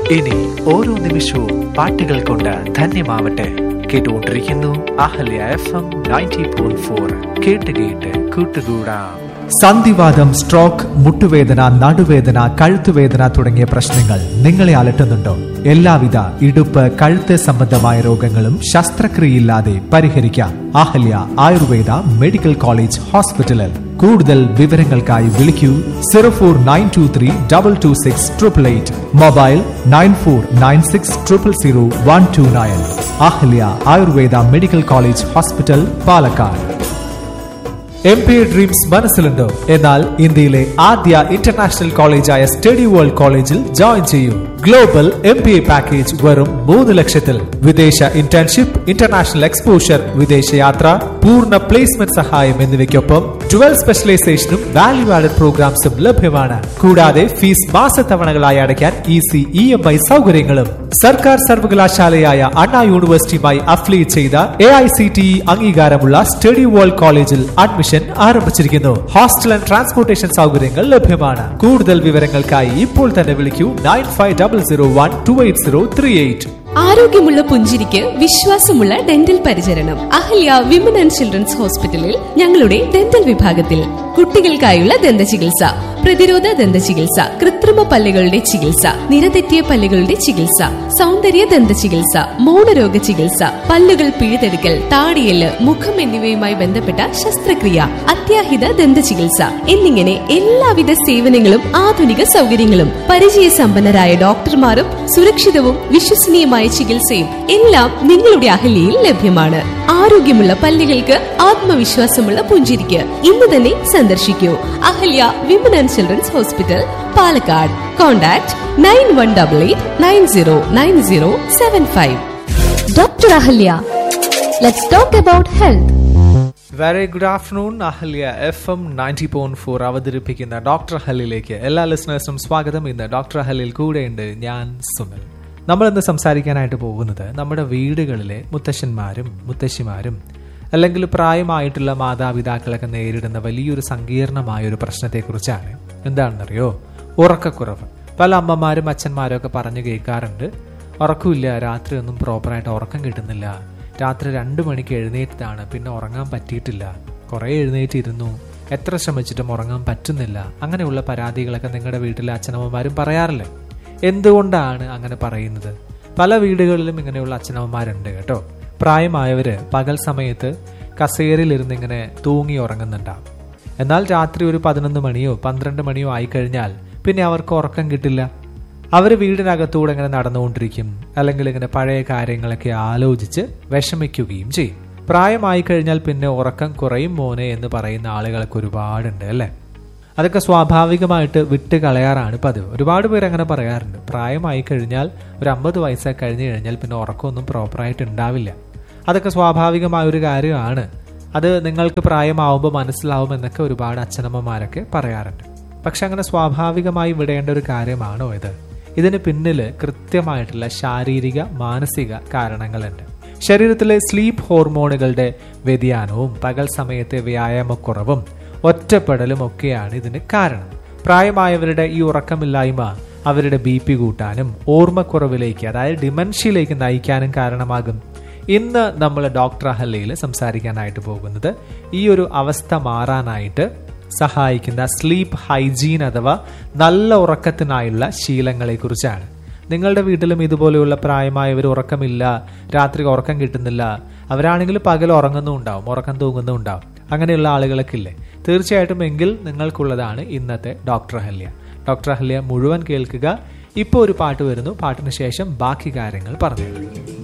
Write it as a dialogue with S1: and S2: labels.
S1: ഇനി ഓരോ നിമിഷവും പാട്ടുകൾ കൊണ്ട് ധന്യമാവട്ടെ കേട്ടുകൊണ്ടിരിക്കുന്നു Ahalya F M ninety point four കേട്ട് കേട്ട് കൂട്ടുകൂടാം സന്ധിവാദം സ്ട്രോക്ക് മുട്ടുവേദന നടുവേദന കഴുത്തുവേദന തുടങ്ങിയ പ്രശ്നങ്ങൾ നിങ്ങളെ അലട്ടുന്നുണ്ടോ എല്ലാവിധ ഇടുപ്പ് കഴുത്ത് സംബന്ധമായ രോഗങ്ങളും ശസ്ത്രക്രിയയില്ലാതെ പരിഹരിക്കാം അഹല്യ ആയുർവേദ മെഡിക്കൽ കോളേജ് ഹോസ്പിറ്റലിൽ കൂടുതൽ വിവരങ്ങൾക്കായി വിളിക്കൂ zero four nine two three double two six triple eight mobile nine four nine six triple zero one two nine Ahalya Ayurveda medical college hospital Palakkad M P dreams മനസ്സിലുണ്ടോ എന്നാൽ ഇന്ത്യയിലെ ആദ്യ ഇന്റർനാഷണൽ കോളേജായ സ്റ്റഡി വേൾഡ് കോളേജിൽ ജോയിൻ ചെയ്യൂ global M P A package വെറും മൂന്ന് ലക്ഷത്തിൽ വിദേശ ഇന്റേൺഷിപ്പ് ഇന്റർനാഷണൽ എക്സ്പോഷർ വിദേശയാത്ര പൂർണ്ണ പ്ലേസ്മെന്റ് സഹായം എന്നിവയ്ക്കൊപ്പം ട്വൽ സ്പെഷ്യലൈസേഷനും വാല്യൂ ആഡഡ് പ്രോഗ്രാംസും ലഭ്യമാണ് കൂടാതെ ഫീസ് മാസത്തവണകളായി അടയ്ക്കാൻ ഈസി ഇ എം ഐ സൗകര്യങ്ങളും സർക്കാർ സർവകലാശാലയായ അണ്ണാ യൂണിവേഴ്സിറ്റിയുമായി അഫിലിയേറ്റ് ചെയ്ത A I C T E അംഗീകാരമുള്ള സ്റ്റഡി വേൾഡ് കോളേജിൽ അഡ്മിഷൻ ആരംഭിച്ചിരിക്കുന്നു ഹോസ്റ്റൽ ആൻഡ് ട്രാൻസ്പോർട്ടേഷൻ സൗകര്യങ്ങൾ ലഭ്യമാണ് കൂടുതൽ വിവരങ്ങൾക്കായി ഇപ്പോൾ തന്നെ വിളിക്കൂ nine five double zero one two eight zero three eight
S2: ആരോഗ്യമുള്ള പുഞ്ചിരിക്ക് വിശ്വാസമുള്ള ഡെന്റൽ പരിചരണം അഹല്യ വിമൻ ആൻഡ് ചിൽഡ്രൻസ് ഹോസ്പിറ്റലിൽ ഞങ്ങളുടെ ഡെന്റൽ വിഭാഗത്തിൽ കുട്ടികൾക്കായുള്ള ദന്ത ചികിത്സ പ്രതിരോധ ദന്ത ചികിത്സ കൃത്രിമ പല്ലുകളുടെ ചികിത്സ നിരതെറ്റിയ പല്ലുകളുടെ ചികിത്സ സൗന്ദര്യ ദന്ത ചികിത്സ മൗനരോഗ ചികിത്സ പല്ലുകൾ പിഴുതെടുക്കൽ താടിയല് മുഖം എന്നിവയുമായി ബന്ധപ്പെട്ട ശസ്ത്രക്രിയ അത്യാഹിത ദന്ത ചികിത്സ എന്നിങ്ങനെ എല്ലാവിധ സേവനങ്ങളും ആധുനിക സൗകര്യങ്ങളും പരിചയസമ്പന്നരായ ഡോക്ടർമാരും സുരക്ഷിതവും വിശ്വസനീയമായ ചികിത്സയും എല്ലാം നിങ്ങളുടെ അഹല്യയിൽ ലഭ്യമാണ് ആരോഗ്യമുള്ള പല്ലുകൾക്ക് ആത്മവിശ്വാസമുള്ള പുഞ്ചിരിക്ക് ഇന്ന് തന്നെ സന്ദർശിക്കൂ Ahalya women and children's hospital Palakkad contact nine one double eight nine zero nine zero seven five
S3: Dr. Ahalya, let's talk about health.
S1: Very good afternoon Ahalya F M ninety point four അവതരിപ്പിക്കുന്ന ഡോക്ടർ ഹല്ലിലേക്ക് എല്ലാ ലിസണേഴ്സിനും സ്വാഗതം ഇന്ന് ഡോക്ടർ ഹല്ലിൽ കൂടെയുണ്ട് ഞാൻ സുനിൽ നമ്മൾ ഇന്ന് സംസാരിക്കാനായിട്ട് പോകുന്നത് നമ്മുടെ വീടുകളിലെ മുത്തശ്ശന്മാരും മുത്തശ്ശിമാരും അല്ലെങ്കിൽ പ്രായമായിട്ടുള്ള മാതാപിതാക്കളൊക്കെ നേരിടുന്ന വലിയൊരു സങ്കീർണമായ ഒരു പ്രശ്നത്തെക്കുറിച്ചാണ് എന്താണെന്നറിയോ ഉറക്കക്കുറവ് പല അമ്മമാരും അച്ഛന്മാരും ഒക്കെ പറഞ്ഞു കേൾക്കാറുണ്ട് ഉറക്കമില്ല രാത്രി ഒന്നും പ്രോപ്പറായിട്ട് ഉറക്കം കിട്ടുന്നില്ല രാത്രി രണ്ട് മണിക്ക് എഴുന്നേറ്റതാണ് പിന്നെ ഉറങ്ങാൻ പറ്റിയിട്ടില്ല കുറേ എഴുന്നേറ്റിരുന്നു എത്ര ശ്രമിച്ചിട്ടും ഉറങ്ങാൻ പറ്റുന്നില്ല അങ്ങനെയുള്ള പരാതികളൊക്കെ നിങ്ങളുടെ വീട്ടിലെ അച്ഛനമ്മമാരും പറയാറില്ലേ എന്തുകൊണ്ടാണ് അങ്ങനെ പറയുന്നത് പല വീടുകളിലും ഇങ്ങനെയുള്ള അച്ഛനമ്മമാരുണ്ട് കേട്ടോ പ്രായമായവര് പകൽ സമയത്ത് കസേരയിലിരുന്ന് ഇങ്ങനെ തൂങ്ങി ഉറങ്ങുന്നുണ്ടാവും എന്നാൽ രാത്രി ഒരു പതിനൊന്ന് മണിയോ പന്ത്രണ്ട് മണിയോ ആയിക്കഴിഞ്ഞാൽ പിന്നെ അവർക്ക് ഉറക്കം കിട്ടില്ല അവർ വീടിനകത്തൂടെ ഇങ്ങനെ നടന്നുകൊണ്ടിരിക്കും അല്ലെങ്കിൽ ഇങ്ങനെ പഴയ കാര്യങ്ങളൊക്കെ ആലോചിച്ച് വിഷമിക്കുകയും ചെയ്യും പ്രായമായി കഴിഞ്ഞാൽ പിന്നെ ഉറക്കം കുറയും മോനെ എന്ന് പറയുന്ന ആളുകളൊക്കെ ഒരുപാടുണ്ട് അല്ലേ അതൊക്കെ സ്വാഭാവികമായിട്ട് വിട്ട് കളയാറാണ് പതിവ് ഒരുപാട് പേര് അങ്ങനെ പറയാറുണ്ട് പ്രായമായി കഴിഞ്ഞാൽ ഒരു അമ്പത് വയസ്സൊക്കെ കഴിഞ്ഞ് കഴിഞ്ഞാൽ പിന്നെ ഉറക്കമൊന്നും പ്രോപ്പറായിട്ട് ഉണ്ടാവില്ല അതൊക്കെ സ്വാഭാവികമായ ഒരു കാര്യമാണ് അത് നിങ്ങൾക്ക് പ്രായമാവുമ്പോൾ മനസ്സിലാവും എന്നൊക്കെ ഒരുപാട് അച്ഛനമ്മമാരൊക്കെ പറയാറുണ്ട് പക്ഷെ അങ്ങനെ സ്വാഭാവികമായി വിടേണ്ട ഒരു കാര്യമാണോ ഇത് ഇതിന് പിന്നിൽ കൃത്യമായിട്ടുള്ള ശാരീരിക മാനസിക കാരണങ്ങളുണ്ട് ശരീരത്തിലെ സ്ലീപ്പ് ഹോർമോണുകളുടെ വ്യതിയാനവും പകൽ സമയത്തെ വ്യായാമക്കുറവും ഒറ്റപ്പെടലും ഒക്കെയാണ് ഇതിന് കാരണം പ്രായമായവരുടെ ഈ ഉറക്കമില്ലായ്മ അവരുടെ ബി പി കൂട്ടാനും ഓർമ്മക്കുറവിലേക്ക് അതായത് ഡിമെൻഷ്യയിലേക്ക് നയിക്കാനും കാരണമാകും ഇന്ന് നമ്മൾ ഡോക്ടർ അഹല്ലയിൽ സംസാരിക്കാനായിട്ട് പോകുന്നത് ഈ ഒരു അവസ്ഥ മാറാനായിട്ട് സഹായിക്കുന്ന സ്ലീപ്പ് ഹൈജീൻ അഥവാ നല്ല ഉറക്കത്തിനായുള്ള ശീലങ്ങളെക്കുറിച്ചാണ് നിങ്ങളുടെ വീട്ടിലും ഇതുപോലെയുള്ള പ്രായമായവർ ഉറക്കമില്ല രാത്രി ഉറക്കം കിട്ടുന്നില്ല അവരാണെങ്കിൽ പകൽ ഉറങ്ങുന്നുണ്ടാവും ഉറക്കം തൂങ്ങുന്നുണ്ടാവും അങ്ങനെയുള്ള ആളുകളൊക്കെ ഇല്ലേ തീർച്ചയായിട്ടും എങ്കിൽ നിങ്ങൾക്കുള്ളതാണ് ഇന്നത്തെ ഡോക്ടർ അഹല്യ ഡോക്ടർ അഹല്യ മുഴുവൻ കേൾക്കുക ഇപ്പോൾ ഒരു പാട്ട് വരുന്നു പാട്ടിന് ശേഷം ബാക്കി കാര്യങ്ങൾ പറഞ്ഞു